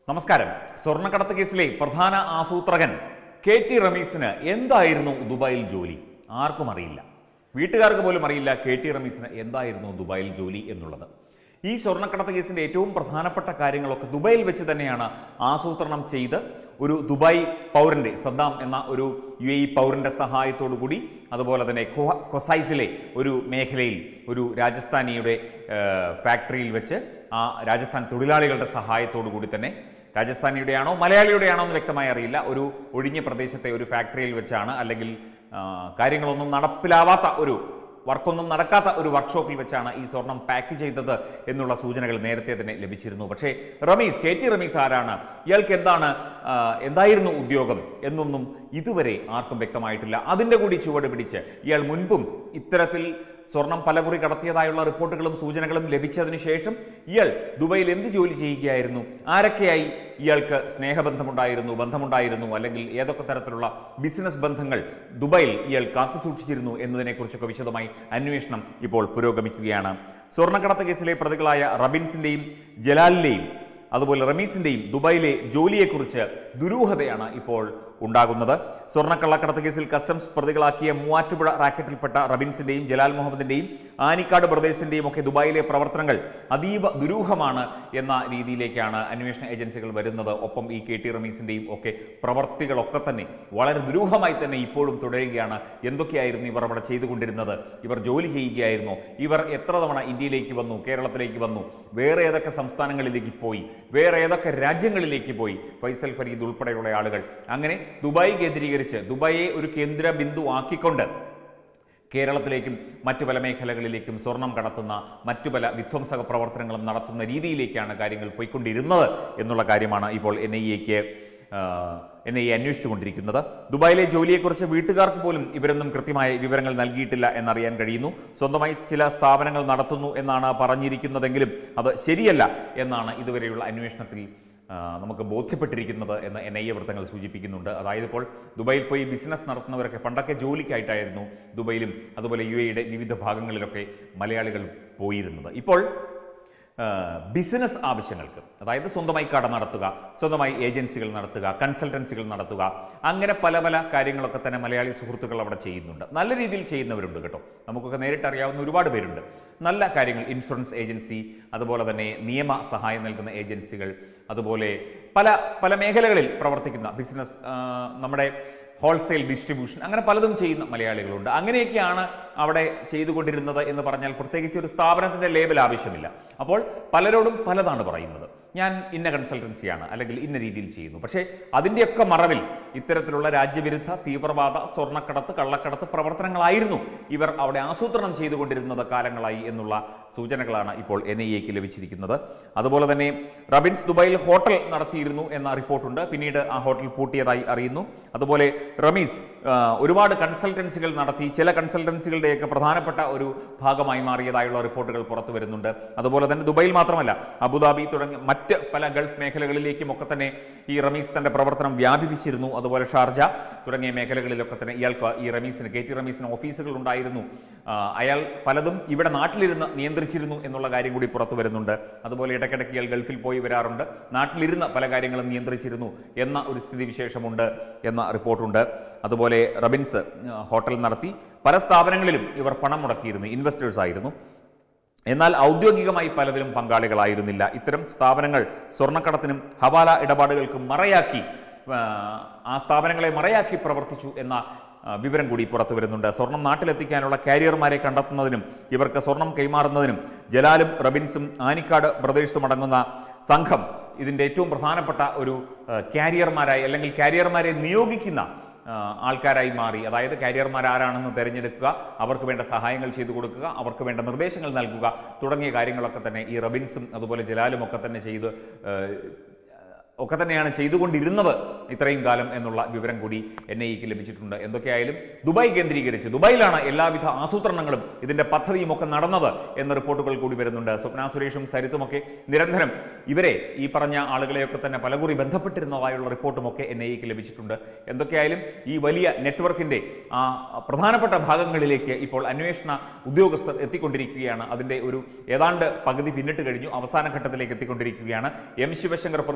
നമസ്കാരം സ്വർണ്ണക്കടത്ത് കേസിലെ പ്രധാന ആസൂത്രകൻ കെ ടി റമീസിന് എന്തായിരുന്നു ദുബായിൽ ജോലി ആർക്കും അറിയില്ല വീട്ടുകാർക്ക് പോലും അറിയില്ല കെ ടി റമീസിന് എന്തായിരുന്നു ദുബായിൽ ജോലി എന്നുള്ളത് ഈ സ്വർണ്ണക്കടത്ത് കേസിന്റെ ഏറ്റവും പ്രധാനപ്പെട്ട കാര്യങ്ങളൊക്കെ ദുബായിൽ വെച്ച് തന്നെയാണ് ആസൂത്രണം ചെയ്ത് ഒരു ദുബായ് പൗരന്റെ സദ്ദാം എന്ന ഒരു യു എ പൗരന്റെ സഹായത്തോടു കൂടി അതുപോലെ തന്നെ കൊ- കൊസൈസിലെ ഒരു മേഖലയിൽ ഒരു രാജസ്ഥാനിയുടെ ഏഹ്, ഫാക്ടറിയിൽ വെച്ച് ആ രാജസ്ഥാൻ തൊഴിലാളികളുടെ സഹായത്തോടു കൂടി തന്നെ രാജസ്ഥാനിയുടെയാണോ മലയാളിയുടെയാണോ എന്ന് വ്യക്തമായി അറിയില്ല ഒരു ഒഴിഞ്ഞ പ്രദേശത്തെ ഒരു ഫാക്ടറിയിൽ വെച്ചാണ് അല്ലെങ്കിൽ ആ, കാര്യങ്ങളൊന്നും നടപ്പിലാവാത്ത ഒരു വർക്കൊന്നും നടക്കാത്ത ഒരു വർക്ക്ഷോപ്പിൽ വെച്ചാണ് ഈ സ്വർണം പാക്ക് ചെയ്തത് എന്നുള്ള സൂചനകൾ നേരത്തെ തന്നെ ലഭിച്ചിരുന്നു പക്ഷേ റമീസ് കെ ടി റമീസ് ആരാണ് ഇയാൾക്ക് എന്താണ് ആ, എന്തായിരുന്നു ഉദ്യോഗം എന്നൊന്നും ഇതുവരെ ആർക്കും വ്യക്തമായിട്ടില്ല അതിൻ്റെ കൂടി ചുവട് പിടിച്ച് ഇയാൾ മുൻപും ഇത്തരത്തിൽ സ്വർണം പലകുറി കടത്തിയതായുള്ള റിപ്പോർട്ടുകളും സൂചനകളും ലഭിച്ചതിന് ശേഷം ഇയാൾ ദുബൈയിൽ എന്ത് ജോലി ചെയ്യുകയായിരുന്നു ആരൊക്കെയായി ഇയാൾക്ക് സ്നേഹബന്ധമുണ്ടായിരുന്നു ബന്ധമുണ്ടായിരുന്നു അല്ലെങ്കിൽ ഏതൊക്കെ തരത്തിലുള്ള ബിസിനസ് ബന്ധങ്ങൾ ദുബൈയിൽ ഇയാൾ കാത്തു സൂക്ഷിച്ചിരുന്നു എന്നതിനെക്കുറിച്ചൊക്കെ വിശദമായി അന്വേഷണം ഇപ്പോൾ പുരോഗമിക്കുകയാണ് സ്വർണ്ണക്കടത്ത് കേസിലെ പ്രതികളായ റബിൻസിന്റെയും ജലാലിന്റെയും അതുപോലെ റമീസിന്റെയും ദുബായിലെ ജോലിയെക്കുറിച്ച് ദുരൂഹതയാണ് ഇപ്പോൾ ഉണ്ടാകുന്നത് സ്വർണ്ണക്കള്ളക്കടത്ത് കേസിൽ കസ്റ്റംസ് പ്രതികളാക്കിയ മൂവാറ്റുപുഴ റാക്കറ്റിൽപ്പെട്ട റബിൻസിന്റെയും ജലാൽ മുഹമ്മദിന്റെയും ആനിക്കാട് ബ്രദേഴ്സിന്റെയും ഒക്കെ ദുബായിലെ പ്രവർത്തനങ്ങൾ അതീവ ദുരൂഹമാണ് എന്ന രീതിയിലേക്കാണ് അന്വേഷണ ഏജൻസികൾ വരുന്നത് ഒപ്പം ഈ കെ ടി റമീസിന്റെയും ഒക്കെ പ്രവർത്തികളൊക്കെ തന്നെ വളരെ ദുരൂഹമായി തന്നെ ഇപ്പോഴും തുടരുകയാണ് എന്തൊക്കെയായിരുന്നു ഇവർ അവിടെ ചെയ്തുകൊണ്ടിരുന്നത് ഇവർ ജോലി ചെയ്യുകയായിരുന്നു ഇവർ എത്ര തവണ ഇന്ത്യയിലേക്ക് വന്നു കേരളത്തിലേക്ക് വന്നു വേറെ ഏതൊക്കെ സംസ്ഥാനങ്ങളിലേക്ക് പോയി വേറെ ഏതൊക്കെ രാജ്യങ്ങളിലേക്ക് പോയി ഫൈസൽ ഫരീദ് ഉൾപ്പെടെയുള്ള ആളുകൾ അങ്ങനെ ദുബായ് കേന്ദ്രീകരിച്ച് ദുബായെ ഒരു കേന്ദ്ര ബിന്ദു ആക്കിക്കൊണ്ട് കേരളത്തിലേക്കും മറ്റു പല മേഖലകളിലേക്കും സ്വർണം കടത്തുന്ന മറ്റു പല വിധ്വംസക പ്രവർത്തനങ്ങളും നടത്തുന്ന രീതിയിലേക്കാണ് കാര്യങ്ങൾ പോയിക്കൊണ്ടിരുന്നത് എന്നുള്ള കാര്യമാണ് ഇപ്പോൾ എൻ ഐ എക്ക് എൻ ഐ എ അന്വേഷിച്ചുകൊണ്ടിരിക്കുന്നത് ദുബായിലെ ജോലിയെക്കുറിച്ച് വീട്ടുകാർക്ക് പോലും ഇവരൊന്നും കൃത്യമായ വിവരങ്ങൾ നൽകിയിട്ടില്ല എന്നറിയാൻ കഴിയുന്നു സ്വന്തമായി ചില സ്ഥാപനങ്ങൾ നടത്തുന്നു എന്നാണ് പറഞ്ഞിരിക്കുന്നതെങ്കിലും അത് ശരിയല്ല എന്നാണ് ഇതുവരെയുള്ള അന്വേഷണത്തിൽ ആ, നമുക്ക് ബോധ്യപ്പെട്ടിരിക്കുന്നത് എന്ന് എൻ ഐ എ വൃത്തങ്ങൾ സൂചിപ്പിക്കുന്നുണ്ട് അതായത് ഇപ്പോൾ ദുബായിൽ പോയി ബിസിനസ് നടത്തുന്നവരൊക്കെ പണ്ടൊക്കെ ജോലിക്കായിട്ടായിരുന്നു ദുബൈയിലും അതുപോലെ യു എയുടെ വിവിധ ഭാഗങ്ങളിലൊക്കെ മലയാളികൾ പോയിരുന്നത് ഇപ്പോൾ ആ, ബിസിനസ് ആവശ്യങ്ങൾക്ക് അതായത് സ്വന്തമായി കട നടത്തുക സ്വന്തമായി ഏജൻസികൾ നടത്തുക കൺസൾട്ടൻസികൾ നടത്തുക അങ്ങനെ പല പല കാര്യങ്ങളൊക്കെ തന്നെ മലയാളി സുഹൃത്തുക്കൾ അവിടെ ചെയ്യുന്നുണ്ട് നല്ല രീതിയിൽ ചെയ്യുന്നവരുണ്ട് കേട്ടോ നമുക്കൊക്കെ നേരിട്ട് അറിയാവുന്ന ഒരുപാട് പേരുണ്ട് നല്ല കാര്യങ്ങൾ ഇൻഷുറൻസ് ഏജൻസി അതുപോലെ തന്നെ നിയമ സഹായം നൽകുന്ന ഏജൻസികൾ അതുപോലെ പല പല മേഖലകളിൽ പ്രവർത്തിക്കുന്ന ബിസിനസ് ആ, നമ്മുടെ ഹോൾസെയിൽ ഡിസ്ട്രിബ്യൂഷൻ അങ്ങനെ പലതും ചെയ്യുന്ന മലയാളികളുണ്ട് അങ്ങനെയൊക്കെയാണ് അവിടെ ചെയ്തുകൊണ്ടിരുന്നത് എന്ന് പറഞ്ഞാൽ പ്രത്യേകിച്ച് ഒരു സ്ഥാപനത്തിന്റെ ലേബൽ ആവശ്യമില്ല അപ്പോൾ പലരോടും പലതാണ് പറയുന്നത് ഞാൻ ഇന്ന കൺസൾട്ടൻസിയാണ് അല്ലെങ്കിൽ ഇന്ന രീതിയിൽ ചെയ്യുന്നു പക്ഷേ അതിൻ്റെയൊക്കെ മറവിൽ ഇത്തരത്തിലുള്ള രാജ്യവിരുദ്ധ തീവ്രവാദ സ്വർണ്ണക്കടത്ത് കള്ളക്കടത്ത് പ്രവർത്തനങ്ങളായിരുന്നു ഇവർ അവിടെ ആസൂത്രണം ചെയ്തുകൊണ്ടിരുന്നത് കാലങ്ങളായി എന്നുള്ള സൂചനകളാണ് ഇപ്പോൾ എൻ ഐ എക്ക് ലഭിച്ചിരിക്കുന്നത് അതുപോലെ തന്നെ റബിൻസ് ദുബായിൽ ഹോട്ടൽ നടത്തിയിരുന്നു എന്ന റിപ്പോർട്ടുണ്ട് പിന്നീട് ആ ഹോട്ടൽ പൂട്ടിയതായി അറിയുന്നു അതുപോലെ റമീസ് ആ, ഒരുപാട് കൺസൾട്ടൻസികൾ നടത്തി ചില കൺസൾട്ടൻസികളുടെയൊക്കെ പ്രധാനപ്പെട്ട ഒരു ഭാഗമായി മാറിയതായുള്ള റിപ്പോർട്ടുകൾ പുറത്തു വരുന്നുണ്ട് അതുപോലെ തന്നെ ദുബൈയിൽ മാത്രമല്ല അബുദാബി തുടങ്ങിയ മറ്റ് പല ഗൾഫ് മേഖലകളിലേക്കും ഒക്കെ തന്നെ ഈ റമീസ് തന്റെ പ്രവർത്തനം വ്യാപിപ്പിച്ചിരുന്നു അതുപോലെ ഷാർജ തുടങ്ങിയ മേഖലകളിലൊക്കെ തന്നെ ഇയാൾക്ക് ഈ റമീസിന് കെ ടി റമീസിന് ഓഫീസുകൾ ഉണ്ടായിരുന്നു ആ, അയാൾ പലതും ഇവിടെ നാട്ടിലിരുന്ന് നിയന്ത്രിച്ചിരുന്നു എന്നുള്ള കാര്യം കൂടി പുറത്തു വരുന്നുണ്ട് അതുപോലെ ഇടയ്ക്കിടയ്ക്ക് ഇയാൾ ഗൾഫിൽ പോയി വരാറുണ്ട് നാട്ടിലിരുന്ന് പല കാര്യങ്ങളും നിയന്ത്രിച്ചിരുന്നു എന്ന ഒരു സ്ഥിതിവിശേഷമുണ്ട് എന്ന റിപ്പോർട്ടുണ്ട് അതുപോലെ റബിൻസ് ആ, ഹോട്ടൽ നടത്തി പല സ്ഥാപനങ്ങളിലും ഇവർ പണം മുടക്കിയിരുന്നു ഇൻവെസ്റ്റേഴ്സ് ആയിരുന്നു എന്നാൽ ഔദ്യോഗികമായി പലതിലും പങ്കാളികളായിരുന്നില്ല ഇത്തരം സ്ഥാപനങ്ങൾ സ്വർണ്ണക്കടത്തിനും ഹവാല ഇടപാടുകൾക്കും മറയാക്കി ആ, ആ സ്ഥാപനങ്ങളെ മറയാക്കി പ്രവർത്തിച്ചു എന്ന ആ, വിവരം കൂടി പുറത്തു വരുന്നുണ്ട് സ്വർണം നാട്ടിലെത്തിക്കാനുള്ള കാരിയർമാരെ കണ്ടെത്തുന്നതിനും ഇവർക്ക് സ്വർണം കൈമാറുന്നതിനും ജലാലും റബിൻസും ആനിക്കാട് ബ്രദേഴ്സും അടങ്ങുന്ന സംഘം ഇതിൻ്റെ ഏറ്റവും പ്രധാനപ്പെട്ട ഒരു ആ, കാരിയർമാരായി അല്ലെങ്കിൽ കാരിയർമാരെ നിയോഗിക്കുന്ന ആ, ആൾക്കാരായി മാറി അതായത് കാരിയർമാർ ആരാണെന്ന് തിരഞ്ഞെടുക്കുക അവർക്ക് വേണ്ട സഹായങ്ങൾ ചെയ്തു കൊടുക്കുക അവർക്ക് വേണ്ട നിർദ്ദേശങ്ങൾ നൽകുക തുടങ്ങിയ കാര്യങ്ങളൊക്കെ തന്നെ ഈ റബിൻസും അതുപോലെ ജലാലും ഒക്കെ തന്നെ ചെയ്ത് ആ, ഒക്കെ തന്നെയാണ് ചെയ്തുകൊണ്ടിരുന്നത് ഇത്രയും കാലം എന്നുള്ള വിവരം കൂടി എൻ ഐ ഇക്ക് ലഭിച്ചിട്ടുണ്ട് എന്തൊക്കെയായാലും ദുബായ് കേന്ദ്രീകരിച്ച് ദുബായിലാണ് എല്ലാവിധ ആസൂത്രണങ്ങളും ഇതിന്റെ പദ്ധതിയും ഒക്കെ നടന്നത് എന്ന റിപ്പോർട്ടുകൾ കൂടി വരുന്നുണ്ട് സ്വപ്ന സുരേഷും സരിത്തുമൊക്കെ നിരന്തരം ഇവരെ ഈ പറഞ്ഞ ആളുകളെയൊക്കെ തന്നെ പലകുറി ബന്ധപ്പെട്ടിരുന്നതായുള്ള റിപ്പോർട്ടുമൊക്കെ എൻ ഐ ഇക്ക് ലഭിച്ചിട്ടുണ്ട് എന്തൊക്കെയായാലും ഈ വലിയ നെറ്റ്വർക്കിന്റെ ആ പ്രധാനപ്പെട്ട ഭാഗങ്ങളിലേക്ക് ഇപ്പോൾ അന്വേഷണ ഉദ്യോഗസ്ഥർ എത്തിക്കൊണ്ടിരിക്കുകയാണ് അതിന്റെ ഒരു ഏതാണ്ട് പകുതി പിന്നിട്ട് കഴിഞ്ഞു അവസാന ഘട്ടത്തിലേക്ക് എത്തിക്കൊണ്ടിരിക്കുകയാണ് എം ശിവശങ്കർ പ്രതിയാകുമോ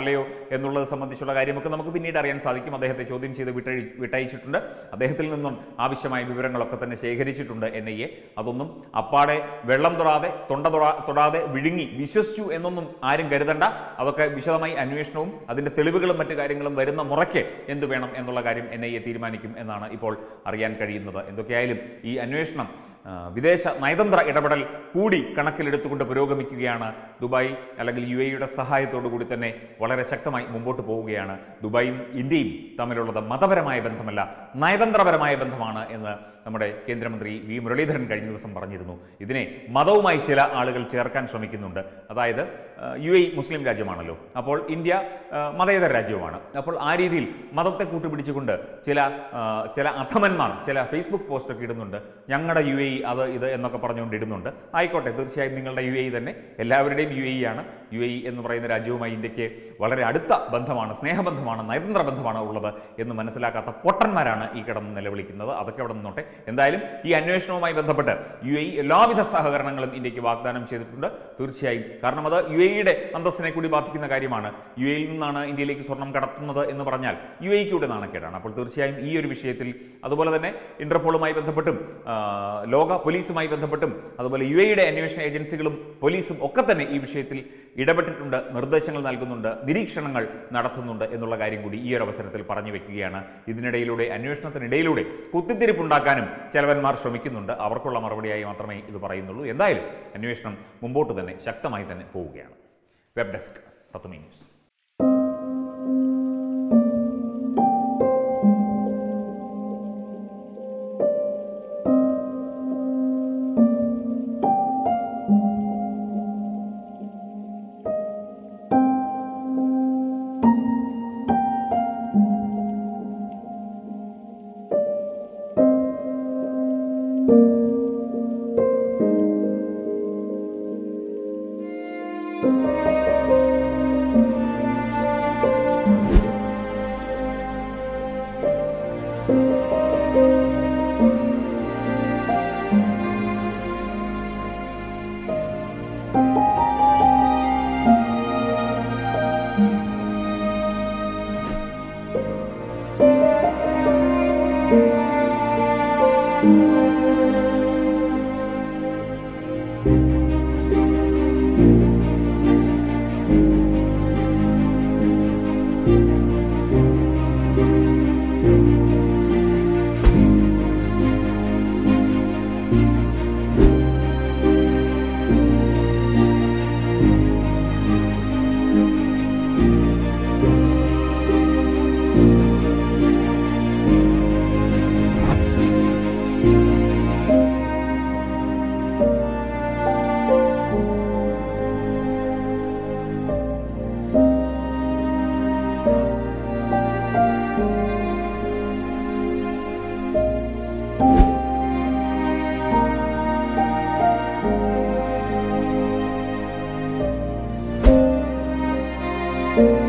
അല്ലയോ എന്നുള്ളത് സംബന്ധിച്ചുള്ള കാര്യമൊക്കെ നമുക്ക് പിന്നീട് അറിയാൻ സാധിക്കും അദ്ദേഹത്തെ ചോദ്യം ചെയ്ത് വിട്ടഴി വിട്ടയച്ചിട്ടുണ്ട് അദ്ദേഹത്തിൽ നിന്നും ആവശ്യമായ വിവരങ്ങളൊക്കെ തന്നെ ശേഖരിച്ചിട്ടുണ്ട് എൻ ഐ എ അതൊന്നും അപ്പാടെ വെള്ളം തൊടാതെ തൊണ്ട തൊടാ തൊടാതെ വിഴുങ്ങി വിശ്വസിച്ചു എന്നൊന്നും ആരും കരുതണ്ട അതൊക്കെ വിശദമായി അന്വേഷണവും അതിന്റെ തെളിവുകളും മറ്റു കാര്യങ്ങളും വരുന്ന മുറയ്ക്ക് എന്ത് വേണം എന്നുള്ള കാര്യം എൻ ഐ എ തീരുമാനിക്കും എന്നാണ് ഇപ്പോൾ അറിയാൻ കഴിയുന്നത് എന്തൊക്കെയായാലും ഈ അന്വേഷണം ആ, വിദേശ നയതന്ത്ര ഇടപെടൽ കൂടി കണക്കിലെടുത്തുകൊണ്ട് പുരോഗമിക്കുകയാണ് ദുബായ് അല്ലെങ്കിൽ യു എയുടെ സഹായത്തോടു കൂടി തന്നെ വളരെ ശക്തമായി മുമ്പോട്ട് പോവുകയാണ് ദുബായും ഇന്ത്യയും തമ്മിലുള്ളത് മതപരമായ ബന്ധമല്ല നയതന്ത്രപരമായ ബന്ധമാണ് എന്ന് നമ്മുടെ കേന്ദ്രമന്ത്രി വി മുരളീധരൻ കഴിഞ്ഞ ദിവസം പറഞ്ഞിരുന്നു ഇതിനെ മതവുമായി ചില ആളുകൾ ചേർക്കാൻ ശ്രമിക്കുന്നുണ്ട് അതായത് യു എ മുസ്ലിം രാജ്യമാണല്ലോ അപ്പോൾ ഇന്ത്യ ആ, മതേതര രാജ്യവുമാണ് അപ്പോൾ ആ രീതിയിൽ മതത്തെ കൂട്ടുപിടിച്ചുകൊണ്ട് ചില ആ, ചില അധമന്മാർ ചില ഫേസ്ബുക്ക് പോസ്റ്റൊക്കെ ഇടുന്നുണ്ട് ഞങ്ങളുടെ യു എ അത് ഇത് എന്നൊക്കെ പറഞ്ഞുകൊണ്ട് ഇടുന്നുണ്ട് ആയിക്കോട്ടെ തീർച്ചയായും നിങ്ങളുടെ യു എ തന്നെ എല്ലാവരുടെയും യു എ ആണ് യു എ എന്ന് പറയുന്ന രാജ്യവുമായി ഇന്ത്യക്ക് വളരെ അടുത്ത ബന്ധമാണ് സ്നേഹബന്ധമാണ് നയതന്ത്ര ബന്ധമാണ് ഉള്ളത് എന്ന് മനസ്സിലാക്കാത്ത പൊട്ടന്മാരാണ് ഈ കിടന്ന് നിലവിളിക്കുന്നത് അതൊക്കെ അവിടെ നിന്നോട്ടെ എന്തായാലും ഈ അന്വേഷണവുമായി ബന്ധപ്പെട്ട് യു എ എല്ലാവിധ സഹകരണങ്ങളും ഇന്ത്യക്ക് വാഗ്ദാനം ചെയ്തിട്ടുണ്ട് തീർച്ചയായും കാരണം അത് യു എയുടെ അന്തസ്സിനെ കൂടി ബാധിക്കുന്ന കാര്യമാണ് യു എയിൽ നിന്നാണ് ഇന്ത്യയിലേക്ക് സ്വർണം കടത്തുന്നത് എന്ന് പറഞ്ഞാൽ യു എക്ക് കൂടെ നാണക്കേടാണ് അപ്പോൾ തീർച്ചയായും ഈ ഒരു വിഷയത്തിൽ അതുപോലെ തന്നെ ഇന്റർപോളുമായി ബന്ധപ്പെട്ടും ആ, ലോക പോലീസുമായി ബന്ധപ്പെട്ടും അതുപോലെ യു എയുടെ അന്വേഷണ ഏജൻസികളും പോലീസും ഒക്കെ തന്നെ ഈ വിഷയത്തിൽ ഇടപെട്ടിട്ടുണ്ട് നിർദ്ദേശങ്ങൾ നൽകുന്നുണ്ട് നിരീക്ഷണങ്ങൾ നടത്തുന്നുണ്ട് എന്നുള്ള കാര്യം കൂടി ഈ ഒരു അവസരത്തിൽ പറഞ്ഞു വെക്കുകയാണ് ഇതിനിടയിലൂടെ അന്വേഷണത്തിനിടയിലൂടെ കുത്തിത്തിരിപ്പുണ്ടാക്കാനും ചെലവന്മാർ ശ്രമിക്കുന്നുണ്ട് അവർക്കുള്ള മറുപടിയായി മാത്രമേ ഇത് പറയുന്നുള്ളൂ എന്തായാലും അന്വേഷണം മുമ്പോട്ട് തന്നെ ശക്തമായി തന്നെ പോവുകയാണ് വെബ് ഡെസ്ക് പത്തുമി ന്യൂസ് thank you